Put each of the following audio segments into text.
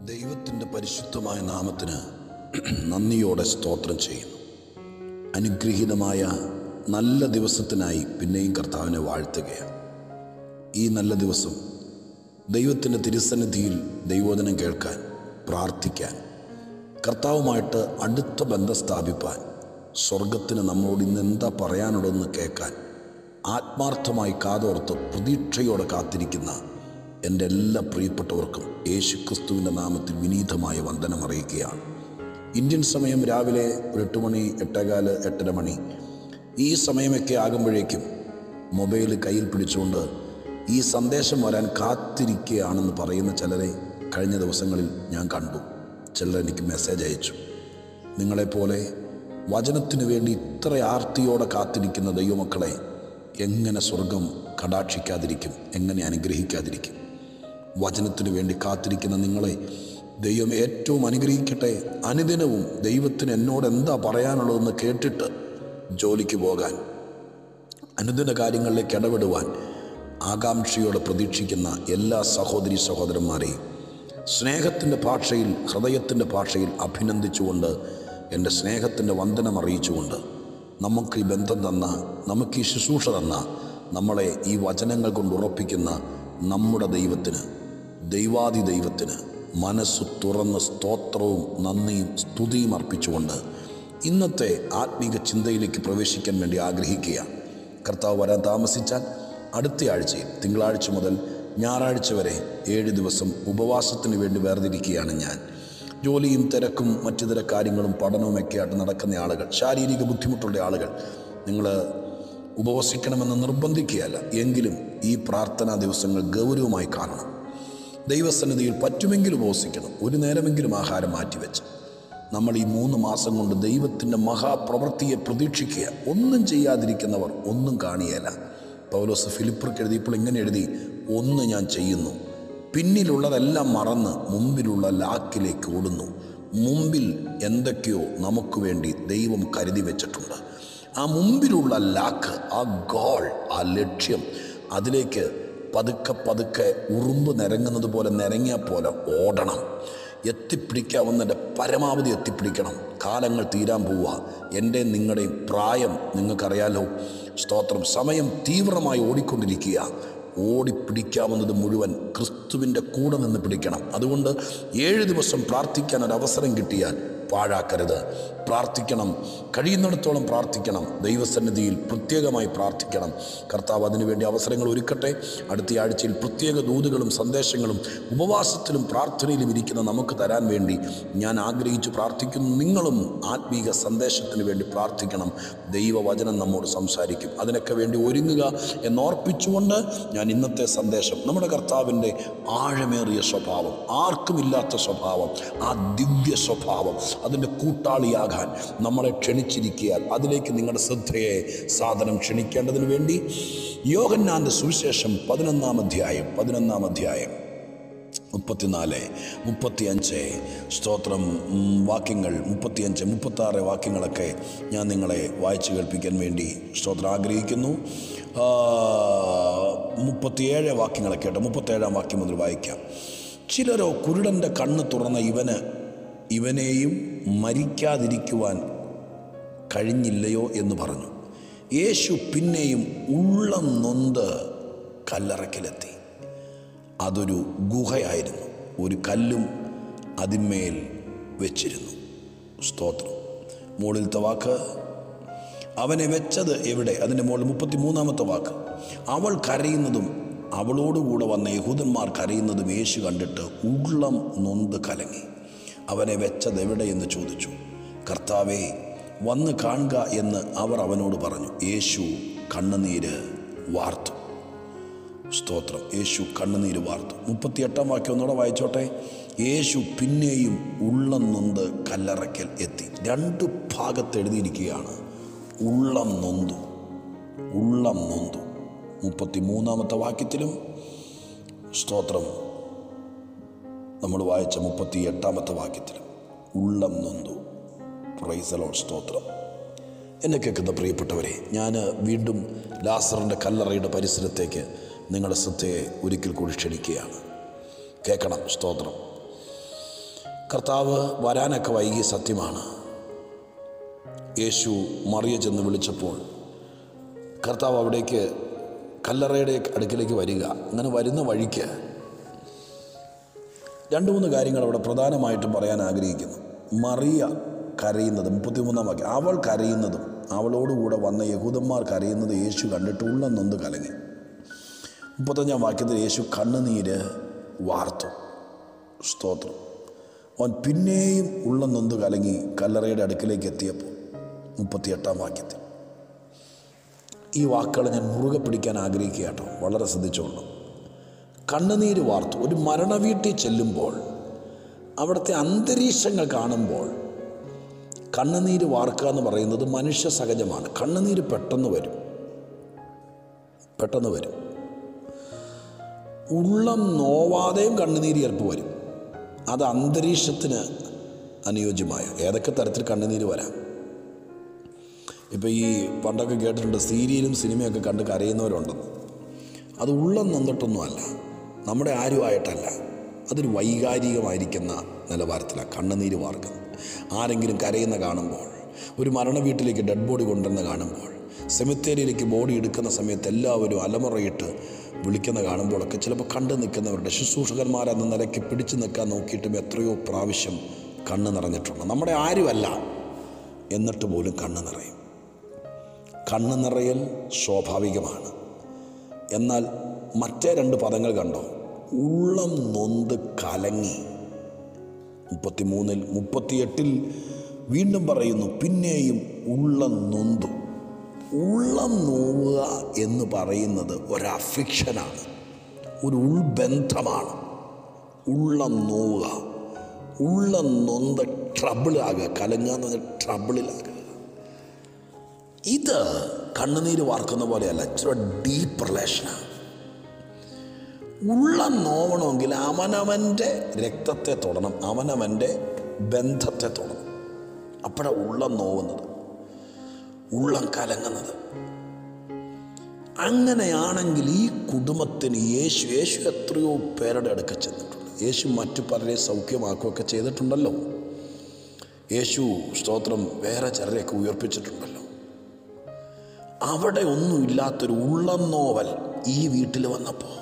ദൈവത്തിൻ്റെ പരിശുദ്ധമായ നാമത്തിന് നന്ദിയോടെ സ്തോത്രം ചെയ്യുന്നു അനുഗ്രഹീതമായ നല്ല ദിവസത്തിനായി പിന്നെയും കർത്താവിനെ വാഴ്ത്തുകയാണ് ഈ നല്ല ദിവസം ദൈവത്തിൻ്റെ തിരുസന്നിധിയിൽ ദൈവോധനം കേൾക്കാൻ പ്രാർത്ഥിക്കാൻ കർത്താവുമായിട്ട് അടുത്ത ബന്ധം സ്ഥാപിപ്പാൻ സ്വർഗത്തിന് നമ്മളോട് ഇന്ന് എന്താ പറയാനുള്ളതെന്ന് കേൾക്കാൻ ആത്മാർത്ഥമായി കാതോർത്ത് പ്രതീക്ഷയോടെ കാത്തിരിക്കുന്ന എൻ്റെ എല്ലാ പ്രിയപ്പെട്ടവർക്കും യേശുക്രിസ്തുവിൻ്റെ നാമത്തിൽ വിനീതമായ വന്ദനം അറിയിക്കുകയാണ് ഇന്ത്യൻ സമയം രാവിലെ ഒരു എട്ട് മണി എട്ടേകാല് എട്ടര മണി ഈ സമയമൊക്കെ ആകുമ്പോഴേക്കും മൊബൈൽ കയ്യിൽ പിടിച്ചുകൊണ്ട് ഈ സന്ദേശം വരാൻ കാത്തിരിക്കുകയാണെന്ന് പറയുന്ന ചിലരെ കഴിഞ്ഞ ദിവസങ്ങളിൽ ഞാൻ കണ്ടു ചിലർ എനിക്ക് മെസ്സേജ് അയച്ചു നിങ്ങളെപ്പോലെ വചനത്തിനു വേണ്ടി ഇത്ര ആർത്തിയോടെ കാത്തിരിക്കുന്ന ദൈവമക്കളെ എങ്ങനെ സ്വർഗം കടാക്ഷിക്കാതിരിക്കും എങ്ങനെ അനുഗ്രഹിക്കാതിരിക്കും വചനത്തിനു വേണ്ടി കാത്തിരിക്കുന്ന നിങ്ങളെ ദൈവം ഏറ്റവും അനുഗ്രഹിക്കട്ടെ അനുദിനവും ദൈവത്തിന് എന്നോട് എന്താ പറയാനുള്ളതെന്ന് കേട്ടിട്ട് ജോലിക്ക് പോകാൻ അനുദിന കാര്യങ്ങളിലേക്ക് ഇടപെടുവാൻ ആകാംക്ഷയോടെ പ്രതീക്ഷിക്കുന്ന എല്ലാ സഹോദരി സഹോദരന്മാരെയും സ്നേഹത്തിൻ്റെ ഭാഷയിൽ ഹൃദയത്തിൻ്റെ ഭാഷയിൽ അഭിനന്ദിച്ചുകൊണ്ട് എൻ്റെ സ്നേഹത്തിൻ്റെ വന്ദനം അറിയിച്ചുകൊണ്ട് നമുക്ക് ഈ ബന്ധം തന്ന നമുക്ക് ഈ ശുശ്രൂഷ തന്ന നമ്മളെ ഈ വചനങ്ങൾ കൊണ്ട് ഉറപ്പിക്കുന്ന നമ്മുടെ ദൈവത്തിന് ദൈവാദി ദൈവത്തിന് മനസ്സ് തുറന്ന് സ്തോത്രവും നന്ദിയും സ്തുതിയും അർപ്പിച്ചുകൊണ്ട് ഇന്നത്തെ ആത്മീക ചിന്തയിലേക്ക് പ്രവേശിക്കാൻ വേണ്ടി ആഗ്രഹിക്കുക കർത്താവ് വരാൻ താമസിച്ചാൽ അടുത്ത ആഴ്ചയിൽ തിങ്കളാഴ്ച മുതൽ ഞായറാഴ്ച വരെ ഏഴ് ദിവസം ഉപവാസത്തിന് വേണ്ടി വേർതിരിക്കുകയാണ് ഞാൻ ജോലിയും തിരക്കും മറ്റു തര കാര്യങ്ങളും പഠനവും ഒക്കെ ആയിട്ട് നടക്കുന്ന ആളുകൾ ശാരീരിക ബുദ്ധിമുട്ടുള്ള ആളുകൾ നിങ്ങൾ ഉപവസിക്കണമെന്ന് നിർബന്ധിക്കുകയല്ല എങ്കിലും ഈ പ്രാർത്ഥനാ ദിവസങ്ങൾ ഗൗരവമായി കാണണം ദൈവസന്നിധിയിൽ പറ്റുമെങ്കിൽ ഉപവസിക്കണം ഒരു നേരമെങ്കിലും ആഹാരം മാറ്റിവെച്ച് നമ്മൾ ഈ മൂന്ന് മാസം കൊണ്ട് ദൈവത്തിൻ്റെ മഹാപ്രവൃത്തിയെ പ്രതീക്ഷിക്കുക ഒന്നും ചെയ്യാതിരിക്കുന്നവർ ഒന്നും കാണിയല്ല പൗലോസ് ഫിലിപ്പർക്ക് എഴുതിയപ്പോൾ ഇങ്ങനെ എഴുതി ഒന്ന് ഞാൻ ചെയ്യുന്നു പിന്നിലുള്ളതെല്ലാം മറന്ന് മുമ്പിലുള്ള ലാക്കിലേക്ക് ഓടുന്നു മുമ്പിൽ എന്തൊക്കെയോ നമുക്ക് വേണ്ടി ദൈവം കരുതി വെച്ചിട്ടുണ്ട് ആ മുമ്പിലുള്ള ലാക്ക് ആ ഗോൾ ആ ലക്ഷ്യം അതിലേക്ക് പതുക്കെ പതുക്കെ ഉറുമ്പ് നിരങ്ങുന്നത് പോലെ നിരങ്ങിയാൽ പോലെ ഓടണം എത്തിപ്പിടിക്കാവുന്നതിൻ്റെ പരമാവധി എത്തിപ്പിടിക്കണം കാലങ്ങൾ തീരാൻ പോവുക എൻ്റെ നിങ്ങളുടെയും പ്രായം നിങ്ങൾക്കറിയാലോ സ്തോത്രം സമയം തീവ്രമായി ഓടിക്കൊണ്ടിരിക്കുക ഓടിപ്പിടിക്കാവുന്നത് മുഴുവൻ ക്രിസ്തുവിൻ്റെ കൂടെ നിന്ന് പിടിക്കണം അതുകൊണ്ട് ഏഴ് ദിവസം പ്രാർത്ഥിക്കാൻ ഒരു അവസരം കിട്ടിയാൽ പാഴാക്കരുത് പ്രാർത്ഥിക്കണം കഴിയുന്നിടത്തോളം പ്രാർത്ഥിക്കണം ദൈവസന്നിധിയിൽ പ്രത്യേകമായി പ്രാർത്ഥിക്കണം കർത്താവ് അതിനുവേണ്ടി അവസരങ്ങൾ ഒരുക്കട്ടെ അടുത്ത ആഴ്ചയിൽ പ്രത്യേക ദൂതുകളും സന്ദേശങ്ങളും ഉപവാസത്തിലും പ്രാർത്ഥനയിലും ഇരിക്കുന്ന നമുക്ക് തരാൻ വേണ്ടി ഞാൻ ആഗ്രഹിച്ചു പ്രാർത്ഥിക്കുന്നു നിങ്ങളും ആത്മീക സന്ദേശത്തിന് വേണ്ടി പ്രാർത്ഥിക്കണം ദൈവവചനം നമ്മോട് സംസാരിക്കും അതിനൊക്കെ വേണ്ടി ഒരുങ്ങുക എന്നോർപ്പിച്ചുകൊണ്ട് ഞാൻ ഇന്നത്തെ സന്ദേശം നമ്മുടെ കർത്താവിൻ്റെ ആഴമേറിയ സ്വഭാവം ആർക്കുമില്ലാത്ത സ്വഭാവം ആ ദിവ്യ സ്വഭാവം അതിൻ്റെ കൂട്ടാളിയാകാൻ നമ്മളെ ക്ഷണിച്ചിരിക്കിയാൽ അതിലേക്ക് നിങ്ങളുടെ ശ്രദ്ധയെ സാധനം ക്ഷണിക്കേണ്ടതിന് വേണ്ടി യോഗന്നാൻ്റെ സുവിശേഷം പതിനൊന്നാം അധ്യായം പതിനൊന്നാം അധ്യായം മുപ്പത്തിനാല് മുപ്പത്തിയഞ്ച് സ്തോത്രം ഉം, വാക്യങ്ങൾ മുപ്പത്തിയഞ്ച് മുപ്പത്താറ് വാക്യങ്ങളൊക്കെ ഞാൻ നിങ്ങളെ വായിച്ചു കേൾപ്പിക്കാൻ വേണ്ടി സ്തോത്രം ആഗ്രഹിക്കുന്നു ആ, മുപ്പത്തിയേഴ് വാക്യങ്ങളൊക്കെ കേട്ടോ മുപ്പത്തേഴാം വാക്യം മുതൽ വായിക്കാം ചിലരോ കുരുടൻ്റെ കണ്ണ് തുറന്ന ഇവന് ഇവനെയും മരിക്കാതിരിക്കുവാൻ കഴിഞ്ഞില്ലയോ എന്ന് പറഞ്ഞു യേശു പിന്നെയും ഉള്ളം നൊന്ത് കല്ലറക്കിലെത്തി അതൊരു ഗുഹയായിരുന്നു ഒരു കല്ലും അതിന്മേൽ വെച്ചിരുന്നു സ്തോത്രം മുകളിലത്തെ വാക്ക് അവനെ വെച്ചത് എവിടെ അതിൻ്റെ മുകളിൽ മുപ്പത്തി മൂന്നാമത്തെ വാക്ക് അവൾ കരയുന്നതും അവളോടുകൂടെ വന്ന യഹൂദന്മാർ കരയുന്നതും യേശു കണ്ടിട്ട് ഉള്ളം നൊന്ത് കലങ്ങി അവനെ വെച്ചത് എവിടെ എന്ന് ചോദിച്ചു കർത്താവെ വന്ന് കാണുക എന്ന് അവർ അവനോട് പറഞ്ഞു യേശു കണ്ണുനീര് വാർത്തു സ്തോത്രം യേശു കണ്ണുനീര് വാർത്തു മുപ്പത്തിയെട്ടാം വാക്യം ഒന്നുകൂടെ വായിച്ചോട്ടെ യേശു പിന്നെയും ഉള്ളം നൊന്ത് കല്ലറയ്ക്കൽ എത്തി രണ്ട് ഭാഗത്ത് എഴുതിയിരിക്കുകയാണ് ഉള്ളം നൊന്തു ഉള്ളം നൊന്തു മുപ്പത്തി മൂന്നാമത്തെ വാക്യത്തിലും സ്തോത്രം നമ്മൾ വായിച്ച മുപ്പത്തി എട്ടാമത്തെ വാക്യത്തിലും ഉള്ളം നൊന്തു പ്രൈസലോ സ്തോത്രം എന്നെ കേൾക്കുന്ന പ്രിയപ്പെട്ടവരെ ഞാൻ വീണ്ടും ലാസറിൻ്റെ കല്ലറയുടെ പരിസരത്തേക്ക് നിങ്ങളുടെ ശ്രദ്ധയെ ഒരിക്കൽ കൂടി ക്ഷണിക്കുകയാണ് കേൾക്കണം സ്തോത്രം കർത്താവ് വരാനൊക്കെ വൈകി സത്യമാണ് യേശു മറിയ ചെന്ന് വിളിച്ചപ്പോൾ കർത്താവ് അവിടേക്ക് കല്ലറയുടെ അടുക്കിലേക്ക് വരിക അങ്ങനെ വരുന്ന വഴിക്ക് രണ്ട് മൂന്ന് കാര്യങ്ങൾ അവിടെ പ്രധാനമായിട്ടും പറയാൻ ആഗ്രഹിക്കുന്നു മറിയ കരയുന്നത് മുപ്പത്തിമൂന്നാം വാക്യം അവൾ കരയുന്നതും അവളോടുകൂടെ വന്ന യഹൂദന്മാർ കരയുന്നത് യേശു കണ്ടിട്ട് ഉള്ളം നൊന്ത് കലങ്ങി മുപ്പത്തഞ്ചാം വാക്യത്തിൽ യേശു കണ്ണുനീര് വാർത്തു സ്തോത്രം അവൻ പിന്നെയും ഉള്ളം നൊന്ത് കലങ്ങി കല്ലറയുടെ അടുക്കിലേക്ക് എത്തിയപ്പോൾ മുപ്പത്തിയെട്ടാം വാക്യത്തിൽ ഈ വാക്കുകൾ ഞാൻ മുറുകെ പിടിക്കാൻ ആഗ്രഹിക്കുക കേട്ടോ വളരെ ശ്രദ്ധിച്ചോളൂ കണ്ണുനീര് വാർത്തു ഒരു മരണവീട്ടിൽ ചെല്ലുമ്പോൾ അവിടുത്തെ അന്തരീക്ഷങ്ങൾ കാണുമ്പോൾ കണ്ണുനീര് വാർക്കുക എന്ന് പറയുന്നത് മനുഷ്യ സഹജമാണ് കണ്ണുനീര് പെട്ടെന്ന് വരും പെട്ടെന്ന് വരും ഉള്ളം നോവാതെയും കണ്ണുനീര് ചിലപ്പോൾ വരും അത് അന്തരീക്ഷത്തിന് അനുയോജ്യമായ ഏതൊക്കെ തരത്തിൽ കണ്ണുനീര് വരാം ഇപ്പോൾ ഈ പണ്ടൊക്കെ കേട്ടിട്ടുണ്ട് സീരിയലും സിനിമയൊക്കെ കണ്ട് കരയുന്നവരുണ്ടെന്ന് അത് ഉള്ളം നന്നിട്ടൊന്നുമല്ല നമ്മുടെ ആരുമായിട്ടല്ല അതൊരു വൈകാരികമായിരിക്കുന്ന നിലവാരത്തിലാണ് കണ്ണുനീര് വാർക്കുന്നത് ആരെങ്കിലും കരയുന്ന കാണുമ്പോൾ ഒരു മരണ വീട്ടിലേക്ക് ഡെഡ് ബോഡി കൊണ്ടുവന്ന് കാണുമ്പോൾ സെമിത്തേരിയിലേക്ക് ബോഡി എടുക്കുന്ന സമയത്ത് എല്ലാവരും അലമുറയിട്ട് വിളിക്കുന്ന കാണുമ്പോഴൊക്കെ ചിലപ്പോൾ കണ്ടു നിൽക്കുന്നവരുടെ ശുശ്രൂഷകന്മാരെന്ന നിലയ്ക്ക് പിടിച്ചു നിൽക്കാൻ നോക്കിയിട്ടും എത്രയോ പ്രാവശ്യം കണ്ണ് നിറഞ്ഞിട്ടുണ്ട് നമ്മുടെ ആരുമല്ല എന്നിട്ട് പോലും കണ്ണ് നിറയും കണ്ണ് നിറയൽ സ്വാഭാവികമാണ് എന്നാൽ മറ്റേ രണ്ട് പദങ്ങൾ കണ്ടോ ഉള്ളം നൊന്ത് കലങ്ങി മുപ്പത്തിമൂന്നിൽ മുപ്പത്തിയെട്ടിൽ വീണ്ടും പറയുന്നു പിന്നെയും ഉള്ളം നൊന്തു ഉള്ളം നോവുക എന്ന് പറയുന്നത് ഒരു അഫിക്ഷനാണ് ഒരു ഉൾബന്ധമാണ് ഉള്ളം നോവുക ഉള്ളം നൊന്ത് ട്രബിളാകുക കലങ്ങുക എന്ന് പറഞ്ഞാൽ ട്രബിളിലാകുക ഇത് കണ്ണുനീര് വാർക്കുന്ന പോലെയല്ല ഇച്ചിരി ഡീപ്പ് റിലേഷനാണ് ഉള്ളം നോവണമെങ്കിൽ അവനവൻ്റെ രക്തത്തെ തൊടണം അവനവൻ്റെ ബന്ധത്തെ തൊടണം അപ്പോഴാണ് ഉള്ളം നോവുന്നത് ഉള്ളം കലങ്ങുന്നത് അങ്ങനെയാണെങ്കിൽ ഈ കുടുംബത്തിന് യേശു യേശു എത്രയോ പേരുടെ അടുക്ക ചെന്നിട്ടുണ്ട് യേശു മറ്റു പലരെ സൗഖ്യമാക്കുകയൊക്കെ ചെയ്തിട്ടുണ്ടല്ലോ യേശു സ്തോത്രം വേറെ ചിലരെയൊക്കെ ഉയർപ്പിച്ചിട്ടുണ്ടല്ലോ അവിടെ ഒന്നുമില്ലാത്തൊരു ഉള്ളം നോവൽ ഈ വീട്ടിൽ വന്നപ്പോൾ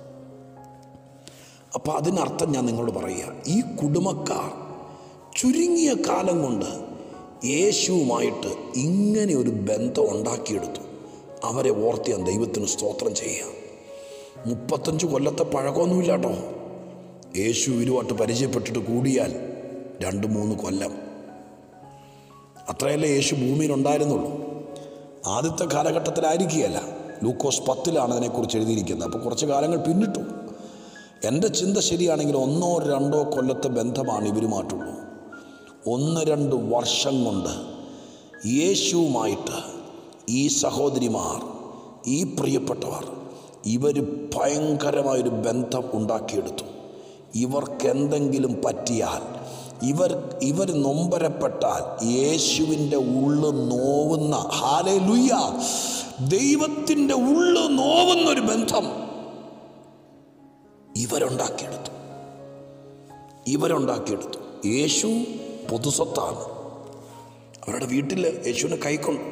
അപ്പോൾ അതിനർത്ഥം ഞാൻ നിങ്ങളോട് പറയുക ഈ കുടുംബക്കാർ ചുരുങ്ങിയ കാലം കൊണ്ട് യേശുവുമായിട്ട് ഇങ്ങനെ ഒരു ബന്ധം ഉണ്ടാക്കിയെടുത്തു അവരെ ഓർത്ത് ഞാൻ ദൈവത്തിന് സ്തോത്രം ചെയ്യുക മുപ്പത്തഞ്ച് കൊല്ലത്തെ പഴക്കമൊന്നുമില്ല കേട്ടോ യേശു ഇരുവാട്ട് പരിചയപ്പെട്ടിട്ട് കൂടിയാൽ രണ്ട് മൂന്ന് കൊല്ലം അത്രയല്ലേ യേശു ഭൂമിയിലുണ്ടായിരുന്നുള്ളൂ ആദ്യത്തെ കാലഘട്ടത്തിലായിരിക്കുകയല്ല ലൂക്കോസ് പത്തിലാണ് അതിനെക്കുറിച്ച് എഴുതിയിരിക്കുന്നത് അപ്പോൾ കുറച്ച് കാലങ്ങൾ പിന്നിട്ടു എൻ്റെ ചിന്ത ശരിയാണെങ്കിൽ ഒന്നോ രണ്ടോ കൊല്ലത്തെ ബന്ധമാണ് ഇവരുമായിട്ടുള്ളൂ ഒന്ന് രണ്ട് വർഷം കൊണ്ട് യേശുവുമായിട്ട് ഈ സഹോദരിമാർ ഈ പ്രിയപ്പെട്ടവർ ഇവർ ഭയങ്കരമായൊരു ബന്ധം ഉണ്ടാക്കിയെടുത്തു ഇവർക്ക് എന്തെങ്കിലും പറ്റിയാൽ ഇവർ ഇവർ നൊമ്പരപ്പെട്ടാൽ യേശുവിൻ്റെ ഉള്ളു നോവുന്ന ഹാലേ ലുയ്യ ദൈവത്തിൻ്റെ ഉള്ളു നോവുന്ന ഒരു ബന്ധം ഇവരുണ്ടാക്കിയെടുത്തു ഇവരുണ്ടാക്കിയെടുത്തു യേശു പൊതുസ്വത്താണ് അവരുടെ വീട്ടിൽ യേശുവിനെ കൈക്കൊണ്ടു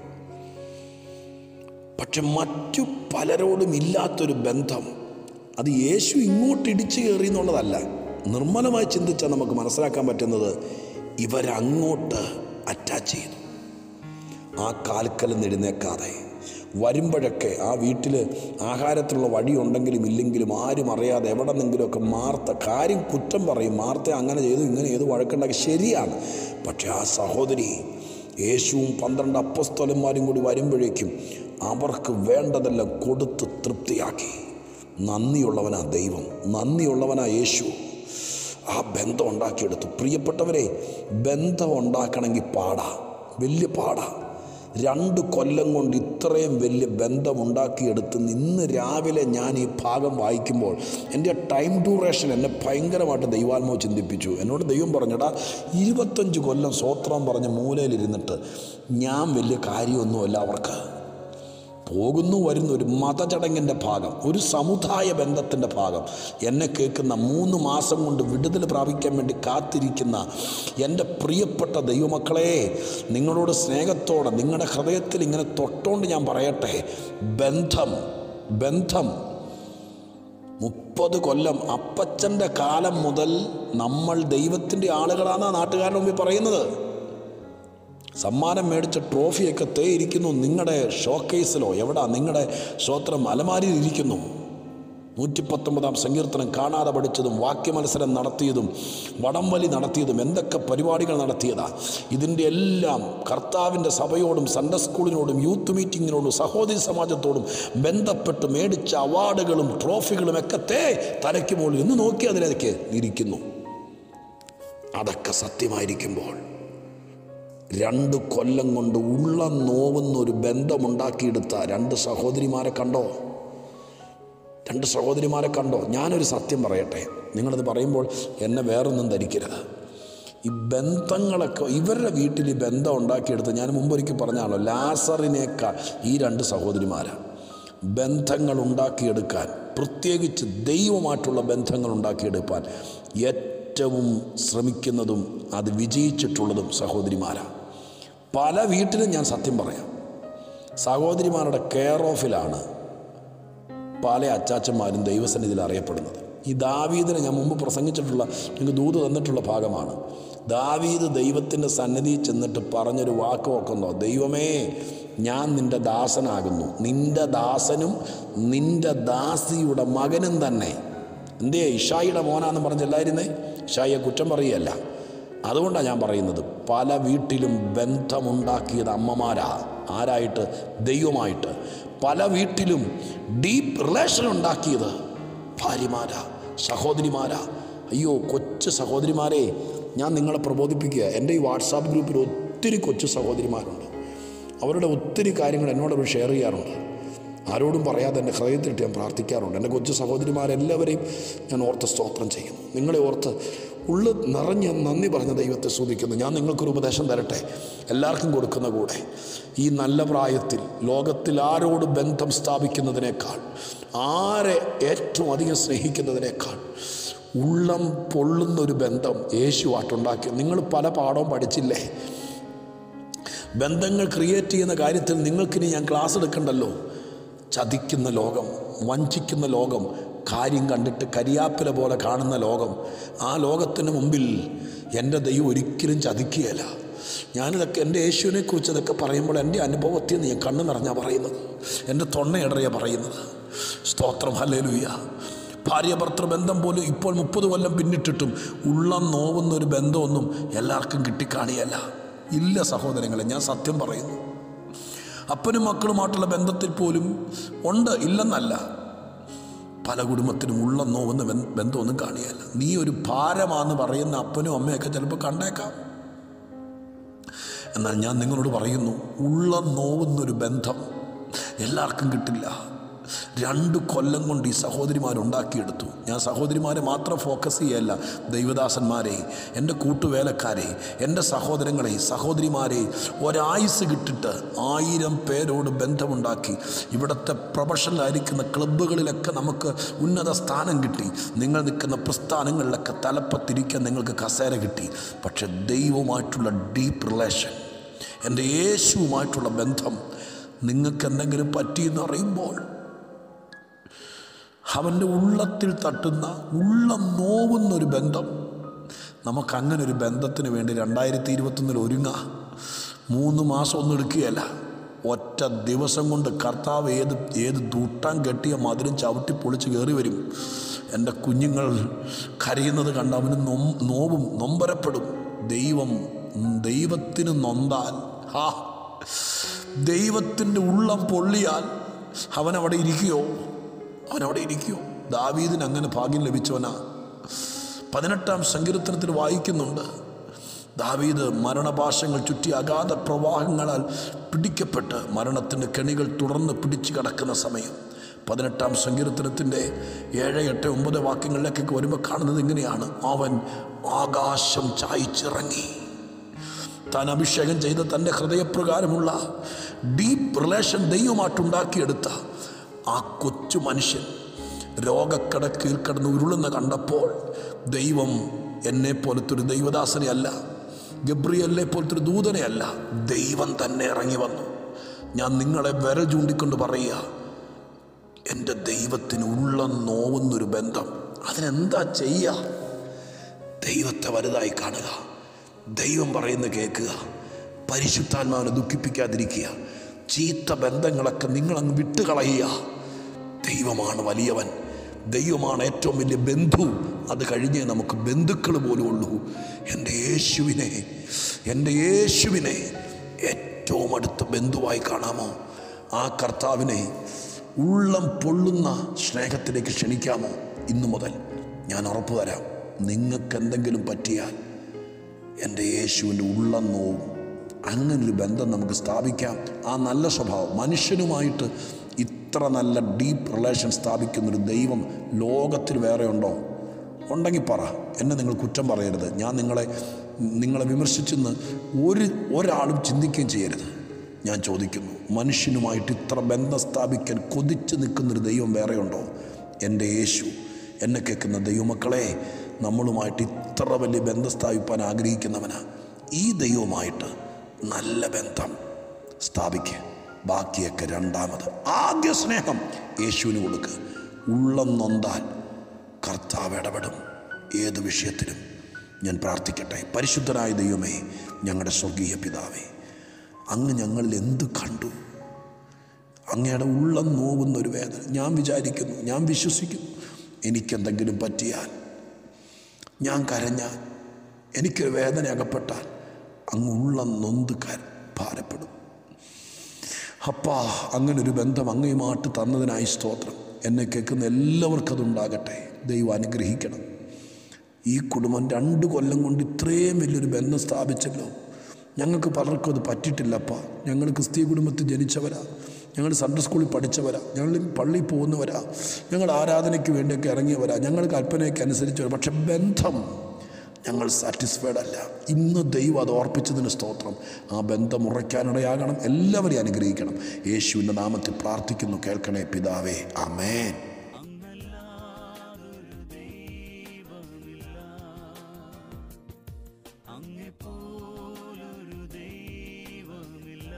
പക്ഷെ മറ്റു പലരോടും ഇല്ലാത്തൊരു ബന്ധം അത് യേശു ഇങ്ങോട്ട് ഇടിച്ചു കയറി എന്നുള്ളതല്ല നിർമ്മലമായി ചിന്തിച്ചാൽ നമുക്ക് മനസ്സിലാക്കാൻ പറ്റുന്നത് ഇവരങ്ങോട്ട് അറ്റാച്ച് ചെയ്തു ആ കാൽക്കൽ എഴുന്നേക്കാതെ വരുമ്പോഴൊക്കെ ആ വീട്ടിൽ ആഹാരത്തിലുള്ള വഴി ഉണ്ടെങ്കിലും ഇല്ലെങ്കിലും ആരും അറിയാതെ എവിടെ നിന്നെങ്കിലുമൊക്കെ മാർത്ത കാര്യം കുറ്റം പറയും മാർത്ത അങ്ങനെ ചെയ്തു ഇങ്ങനെ ചെയ്തു വഴക്കുണ്ടാക്കി ശരിയാണ് പക്ഷെ ആ സഹോദരി യേശുവും പന്ത്രണ്ട് അപ്പസ്തലന്മാരും കൂടി വരുമ്പോഴേക്കും അവർക്ക് വേണ്ടതെല്ലാം കൊടുത്ത് തൃപ്തിയാക്കി നന്ദിയുള്ളവനാ ദൈവം നന്ദിയുള്ളവനാ യേശു ആ ബന്ധം ഉണ്ടാക്കിയെടുത്തു പ്രിയപ്പെട്ടവരെ ബന്ധം ഉണ്ടാക്കണമെങ്കിൽ പാടാ വലിയ പാടാ രണ്ട് കൊല്ലം കൊണ്ട് ഇത്രയും വലിയ ബന്ധം ഉണ്ടാക്കിയെടുത്ത് ഇന്ന് രാവിലെ ഞാൻ ഈ ഭാഗം വായിക്കുമ്പോൾ എൻ്റെ ടൈം ഡ്യൂറേഷൻ എന്നെ ഭയങ്കരമായിട്ട് ദൈവാത്മാവ് ചിന്തിപ്പിച്ചു എന്നോട് ദൈവം പറഞ്ഞടാ ഇരുപത്തഞ്ച് കൊല്ലം സ്വത്രം പറഞ്ഞ് മൂലയിലിരുന്നിട്ട് ഞാൻ വലിയ കാര്യമൊന്നുമല്ല അവർക്ക് പോകുന്നു വരുന്ന ഒരു മതചടങ്ങിൻ്റെ ഭാഗം ഒരു സമുദായ ബന്ധത്തിൻ്റെ ഭാഗം എന്നെ കേൾക്കുന്ന മൂന്ന് മാസം കൊണ്ട് വിടുതൽ പ്രാപിക്കാൻ വേണ്ടി കാത്തിരിക്കുന്ന എൻ്റെ പ്രിയപ്പെട്ട ദൈവമക്കളെ നിങ്ങളോട് സ്നേഹത്തോടെ നിങ്ങളുടെ ഹൃദയത്തിൽ ഇങ്ങനെ തൊട്ടുകൊണ്ട് ഞാൻ പറയട്ടെ ബന്ധം ബന്ധം മുപ്പത് കൊല്ലം അപ്പച്ചൻ്റെ കാലം മുതൽ നമ്മൾ ദൈവത്തിൻ്റെ ആളുകളാണെന്നാണ് നാട്ടുകാരുടെ മുമ്പിൽ പറയുന്നത് സമ്മാനം മേടിച്ച ട്രോഫിയൊക്കെ തേ ഇരിക്കുന്നു നിങ്ങളുടെ ഷോക്കേസിലോ എവിടാ നിങ്ങളുടെ സ്വത്രം അലമാരിയിൽ ഇരിക്കുന്നു നൂറ്റി പത്തൊമ്പതാം സങ്കീർത്തനം കാണാതെ പഠിച്ചതും വാക്യമത്സരം നടത്തിയതും വടംവലി നടത്തിയതും എന്തൊക്കെ പരിപാടികൾ നടത്തിയതാ ഇതിൻ്റെ എല്ലാം കർത്താവിൻ്റെ സഭയോടും സൺഡേ സ്കൂളിനോടും യൂത്ത് മീറ്റിങ്ങിനോടും സഹോദരി സമാജത്തോടും ബന്ധപ്പെട്ട് മേടിച്ച അവാർഡുകളും ട്രോഫികളും ഒക്കെ തേ തലയ്ക്ക് മുകളിൽ ഇന്ന് നോക്കി അതിലേക്ക് ഇരിക്കുന്നു അതൊക്കെ സത്യമായിരിക്കുമ്പോൾ രണ്ട് കൊല്ലം കൊണ്ട് ഉള്ള നോവുന്ന ഒരു ബന്ധമുണ്ടാക്കിയെടുത്ത രണ്ട് സഹോദരിമാരെ കണ്ടോ രണ്ട് സഹോദരിമാരെ കണ്ടോ ഞാനൊരു സത്യം പറയട്ടെ നിങ്ങളത് പറയുമ്പോൾ എന്നെ വേറൊന്നും ധരിക്കരുത് ഈ ബന്ധങ്ങളൊക്കെ ഇവരുടെ വീട്ടിൽ ഈ ബന്ധം ഉണ്ടാക്കിയെടുത്ത് ഞാൻ മുമ്പൊരിക്കൽ പറഞ്ഞാണല്ലോ ലാസറിനേക്കാൾ ഈ രണ്ട് സഹോദരിമാരാണ് ബന്ധങ്ങൾ ഉണ്ടാക്കിയെടുക്കാൻ പ്രത്യേകിച്ച് ദൈവമായിട്ടുള്ള ബന്ധങ്ങൾ ഉണ്ടാക്കിയെടുക്കാൻ ഏറ്റവും ശ്രമിക്കുന്നതും അത് വിജയിച്ചിട്ടുള്ളതും സഹോദരിമാരാണ് പല വീട്ടിലും ഞാൻ സത്യം പറയാം സഹോദരിമാരുടെ കെയർ ഓഫിലാണ് പല അച്ചാച്ചന്മാരും ദൈവസന്നിധിയിൽ അറിയപ്പെടുന്നത് ഈ ദാവീദിനെ ഞാൻ മുമ്പ് പ്രസംഗിച്ചിട്ടുള്ള എനിക്ക് ദൂത് തന്നിട്ടുള്ള ഭാഗമാണ് ദാവീദ് ദൈവത്തിൻ്റെ സന്നിധിയിൽ ചെന്നിട്ട് പറഞ്ഞൊരു വാക്ക് നോക്കുന്നോ ദൈവമേ ഞാൻ നിൻ്റെ ദാസനാകുന്നു നിൻ്റെ ദാസനും നിൻ്റെ ദാസിയുടെ മകനും തന്നെ എന്തേ ഇഷായിയുടെ മോനാന്ന് പറഞ്ഞല്ലായിരുന്നേ ഇഷായിയെ കുറ്റം പറയുകയല്ല അതുകൊണ്ടാണ് ഞാൻ പറയുന്നത് പല വീട്ടിലും ബന്ധമുണ്ടാക്കിയത് അമ്മമാരാ ആരായിട്ട് ദൈവമായിട്ട് പല വീട്ടിലും ഡീപ്പ് റിലേഷൻ ഉണ്ടാക്കിയത് ഭാര്യമാരാ സഹോദരിമാരാ അയ്യോ കൊച്ചു സഹോദരിമാരെ ഞാൻ നിങ്ങളെ പ്രബോധിപ്പിക്കുക എൻ്റെ ഈ വാട്സാപ്പ് ഗ്രൂപ്പിൽ ഒത്തിരി കൊച്ചു സഹോദരിമാരുണ്ട് അവരുടെ ഒത്തിരി കാര്യങ്ങൾ എന്നോട് അവർ ഷെയർ ചെയ്യാറുണ്ട് ആരോടും പറയാതെ എൻ്റെ ഹൃദയത്തിലിട്ട് ഞാൻ പ്രാർത്ഥിക്കാറുണ്ട് എൻ്റെ കൊച്ചു സഹോദരിമാരെല്ലാവരെയും ഞാൻ ഓർത്ത് സ്തോത്രം ചെയ്യുന്നു നിങ്ങളെ ഓർത്ത് ഉള്ളു നിറഞ്ഞ് നന്ദി പറഞ്ഞ ദൈവത്തെ സ്തുതിക്കുന്നു ഞാൻ നിങ്ങൾക്കൊരു ഉപദേശം തരട്ടെ എല്ലാവർക്കും കൊടുക്കുന്ന കൂടെ ഈ നല്ല പ്രായത്തിൽ ലോകത്തിൽ ആരോട് ബന്ധം സ്ഥാപിക്കുന്നതിനേക്കാൾ ആരെ ഏറ്റവും അധികം സ്നേഹിക്കുന്നതിനേക്കാൾ ഉള്ളം പൊള്ളുന്ന ഒരു ബന്ധം യേശുവായിട്ടുണ്ടാക്കി നിങ്ങൾ പല പാഠവും പഠിച്ചില്ലേ ബന്ധങ്ങൾ ക്രിയേറ്റ് ചെയ്യുന്ന കാര്യത്തിൽ നിങ്ങൾക്കിനി ഞാൻ ക്ലാസ് എടുക്കണ്ടല്ലോ ചതിക്കുന്ന ലോകം വഞ്ചിക്കുന്ന ലോകം കാര്യം കണ്ടിട്ട് കരിയാപ്പില പോലെ കാണുന്ന ലോകം ആ ലോകത്തിന് മുമ്പിൽ എൻ്റെ ദൈവം ഒരിക്കലും ചതിക്കുകയല്ല ഞാനിതൊക്കെ എൻ്റെ യേശുവിനെ കുറിച്ച് ഇതൊക്കെ പറയുമ്പോൾ എൻ്റെ അനുഭവത്തിൽ നിന്ന് ഞാൻ കണ്ണു നിറഞ്ഞാണ് പറയുന്നത് എൻ്റെ തൊണ്ണയിടറിയ പറയുന്നത് സ്തോത്രം ഹല്ലേലൂയ ഭാര്യ ഭർത്തൃ ബന്ധം പോലും ഇപ്പോൾ മുപ്പത് കൊല്ലം പിന്നിട്ടിട്ടും ഉള്ളം നോവുന്ന ഒരു ബന്ധമൊന്നും എല്ലാവർക്കും കിട്ടിക്കാണിയല്ല ഇല്ല സഹോദരങ്ങളെ ഞാൻ സത്യം പറയുന്നു അപ്പനും മക്കളുമായിട്ടുള്ള ബന്ധത്തിൽ പോലും ഉണ്ട് ഇല്ലെന്നല്ല പല കുടുംബത്തിനും ഉള്ള നോവുന്ന ബന്ധ- ബന്ധമൊന്നും കാണിയല്ല നീ ഒരു ഭാരമാന്ന് പറയുന്ന അപ്പനും അമ്മയൊക്കെ ചിലപ്പോൾ കണ്ടേക്കാം എന്നാൽ ഞാൻ നിങ്ങളോട് പറയുന്നു ഉള്ള നോവുന്നൊരു ബന്ധം എല്ലാവർക്കും കിട്ടില്ല രണ്ട് കൊല്ലം കൊണ്ട് ഈ സഹോദരിമാരുണ്ടാക്കിയെടുത്തു ഞാൻ സഹോദരിമാരെ മാത്രം ഫോക്കസ് ചെയ്യല്ല ദൈവദാസന്മാരെ എൻ്റെ കൂട്ടുവേലക്കാരെ എൻ്റെ സഹോദരങ്ങളെ സഹോദരിമാരെ ഒരായുസ് കിട്ടിട്ട് ആയിരം പേരോട് ബന്ധമുണ്ടാക്കി ഇവിടുത്തെ പ്രൊഫഷണലായിരിക്കുന്ന ക്ലബ്ബുകളിലൊക്കെ നമുക്ക് ഉന്നത സ്ഥാനം കിട്ടി നിങ്ങൾ നിൽക്കുന്ന പ്രസ്ഥാനങ്ങളിലൊക്കെ തലപ്പത്തിരിക്കാൻ നിങ്ങൾക്ക് കസേര കിട്ടി പക്ഷെ ദൈവവുമായിട്ടുള്ള ഡീപ്പ് റിലേഷൻ എൻ്റെ യേശുവുമായിട്ടുള്ള ബന്ധം നിങ്ങൾക്ക് എന്തെങ്കിലും പറ്റിയെന്ന് അറിയുമ്പോൾ അവൻ്റെ ഉള്ളത്തിൽ തട്ടുന്ന ഉള്ളം നോവുന്നൊരു ബന്ധം നമുക്കങ്ങനെ ഒരു ബന്ധത്തിന് വേണ്ടി രണ്ടായിരത്തി ഇരുപത്തൊന്നിൽ ഒരുങ്ങാം മൂന്ന് മാസം ഒന്നും എടുക്കുകയല്ല ഒറ്റ ദിവസം കൊണ്ട് കർത്താവ് ഏത് ഏത് ദൂട്ടാൻ കെട്ടിയ മധുരം ചവിട്ടി പൊളിച്ച് കയറി വരും എൻ്റെ കുഞ്ഞുങ്ങൾ കരയുന്നത് കണ്ട് അവന് നൊ നോവും നൊമ്പരപ്പെടും ദൈവം ദൈവത്തിന് നൊന്താൽ ഹാ ദൈവത്തിൻ്റെ ഉള്ളം പൊള്ളിയാൽ അവനവിടെ ഇരിക്കുകയോ അവനവിടെ ഇരിക്കുകയോ ദാവീദിന് അങ്ങനെ ഭാഗ്യം ലഭിച്ചവനാ പതിനെട്ടാം സങ്കീർത്തനത്തിൽ വായിക്കുന്നുണ്ട് ദാവീദ് മരണപാശങ്ങൾ ചുറ്റി അഗാധ പ്രവാഹങ്ങളാൽ പിടിക്കപ്പെട്ട് മരണത്തിൻ്റെ കെണികൾ തുടർന്ന് പിടിച്ചു കിടക്കുന്ന സമയം പതിനെട്ടാം സങ്കീർത്തനത്തിൻ്റെ ഏഴ് എട്ട് ഒമ്പത് വാക്യങ്ങളിലേക്കൊക്കെ വരുമ്പോൾ കാണുന്നത് ഇങ്ങനെയാണ് അവൻ ആകാശം ചായച്ചിറങ്ങി താൻ അഭിഷേകം ചെയ്ത തൻ്റെ ഹൃദയപ്രകാരമുള്ള ഡീപ്പ് റിലേഷൻ ദൈവമായിട്ടുണ്ടാക്കിയെടുത്ത ആ കൊച്ചു മനുഷ്യൻ രോഗക്കടക്കിൽ കിടന്ന് ഉരുളുന്ന കണ്ടപ്പോൾ ദൈവം എന്നെ പോലത്തെ ഒരു ദൈവദാസനെ അല്ല ഗബ്രിയല്ലെ പോലത്തെ ഒരു ദൂതനെ അല്ല ദൈവം തന്നെ ഇറങ്ങി വന്നു ഞാൻ നിങ്ങളെ വിരൽ ചൂണ്ടിക്കൊണ്ട് പറയുക എൻ്റെ ദൈവത്തിന് ഉള്ള നോവുന്നൊരു ബന്ധം അതിനെന്താ ചെയ്യുക ദൈവത്തെ വലുതായി കാണുക ദൈവം പറയുന്നത് കേൾക്കുക പരിശുദ്ധാത്മാവിനെ ദുഃഖിപ്പിക്കാതിരിക്കുക ചീത്ത ബന്ധങ്ങളൊക്കെ നിങ്ങളങ്ങ് വിട്ടുകളയുക ദൈവമാണ് വലിയവൻ ദൈവമാണ് ഏറ്റവും വലിയ ബന്ധു അത് കഴിഞ്ഞേ നമുക്ക് ബന്ധുക്കൾ പോലും ഉള്ളൂ എൻ്റെ യേശുവിനെ എൻ്റെ യേശുവിനെ ഏറ്റവും അടുത്ത ബന്ധുവായി കാണാമോ ആ കർത്താവിനെ ഉള്ളം പൊള്ളുന്ന സ്നേഹത്തിലേക്ക് ക്ഷണിക്കാമോ ഇന്നു മുതൽ ഞാൻ ഉറപ്പു തരാം നിങ്ങൾക്ക് എന്തെങ്കിലും പറ്റിയാൽ എൻ്റെ യേശുവിൻ്റെ ഉള്ളം നോവും അങ്ങനൊരു ബന്ധം നമുക്ക് സ്ഥാപിക്കാം ആ നല്ല സ്വഭാവം മനുഷ്യനുമായിട്ട് ഇത്ര നല്ല ഡീപ്പ് റിലേഷൻ സ്ഥാപിക്കുന്നൊരു ദൈവം ലോകത്തിൽ വേറെ ഉണ്ടോ ഉണ്ടെങ്കിൽ പറ എന്നെ നിങ്ങൾ കുറ്റം പറയരുത് ഞാൻ നിങ്ങളെ നിങ്ങളെ വിമർശിച്ചെന്ന് ഒരു ഒരാളും ചിന്തിക്കുകയും ചെയ്യരുത് ഞാൻ ചോദിക്കുന്നു മനുഷ്യനുമായിട്ട് ഇത്ര ബന്ധം സ്ഥാപിക്കാൻ കൊതിച്ച് നിൽക്കുന്നൊരു ദൈവം വേറെ ഉണ്ടോ എൻ്റെ യേശു എന്നെ കേൾക്കുന്ന ദൈവമക്കളെ നമ്മളുമായിട്ട് ഇത്ര വലിയ ബന്ധം സ്ഥാപിപ്പാൻ ആഗ്രഹിക്കുന്നവനാ ഈ ദൈവവുമായിട്ട് നല്ല ബന്ധം സ്ഥാപിക്കുക ബാക്കിയൊക്കെ രണ്ടാമത് ആദ്യ സ്നേഹം യേശുവിന് കൊടുക്കുക ഉള്ളം നൊന്താൽ കർത്താവ് ഇടപെടും ഏത് വിഷയത്തിലും ഞാൻ പ്രാർത്ഥിക്കട്ടെ പരിശുദ്ധനായ ദൈവമേ ഞങ്ങളുടെ സ്വർഗീയ പിതാവേ അങ്ങ് ഞങ്ങളിൽ എന്ത് കണ്ടു അങ്ങയുടെ ഉള്ളം നോവുന്ന ഒരു വേദന ഞാൻ വിചാരിക്കുന്നു ഞാൻ വിശ്വസിക്കുന്നു എനിക്കെന്തെങ്കിലും പറ്റിയാൽ ഞാൻ കരഞ്ഞാൽ എനിക്കൊരു വേദന അകപ്പെട്ടാൽ അങ്ങ് ഉള്ളം നൊന്ത് കര ഭാരപ്പെടും അപ്പാ അങ്ങനൊരു ബന്ധം അങ്ങയുമായിട്ട് തന്നതിനായി സ്തോത്രം എന്നെ കേൾക്കുന്ന എല്ലാവർക്കും അതുണ്ടാകട്ടെ ദൈവം അനുഗ്രഹിക്കണം ഈ കുടുംബം രണ്ട് കൊല്ലം കൊണ്ട് ഇത്രയും വലിയൊരു ബന്ധം സ്ഥാപിച്ചല്ലോ ഞങ്ങൾക്ക് പലർക്കും അത് പറ്റിയിട്ടില്ലപ്പാ ഞങ്ങൾ ക്രിസ്തീയ കുടുംബത്തിൽ ജനിച്ചവരാ ഞങ്ങൾ സൺഡേ സ്കൂളിൽ പഠിച്ചവരാ ഞങ്ങൾ പള്ളിയിൽ പോകുന്നവരാ ഞങ്ങൾ ആരാധനയ്ക്ക് വേണ്ടിയൊക്കെ ഇറങ്ങിയവരാ ഞങ്ങൾ കൽപ്പനയ്ക്ക് അനുസരിച്ചവരാ പക്ഷെ ബന്ധം ഞങ്ങൾ സാറ്റിസ്ഫൈഡ് അല്ല ഇന്ന് ദൈവം അത് ഓർപ്പിച്ചതിന് സ്തോത്രം ആ ബന്ധം ഉറയ്ക്കാനിടയാകണം എല്ലാവരെയും അനുഗ്രഹിക്കണം യേശുവിൻ്റെ നാമത്തിൽ പ്രാർത്ഥിക്കുന്നു കേൾക്കണേ പിതാവേ അമേൻ അങ്ങല്ലാതൊരു ദൈവമില്ല അങ്ങെപ്പോലൊരു ദൈവമില്ല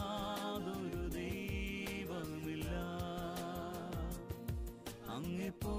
അങ്ങല്ലാതൊരു ദൈവമില്ല അങ്ങെപ്പോ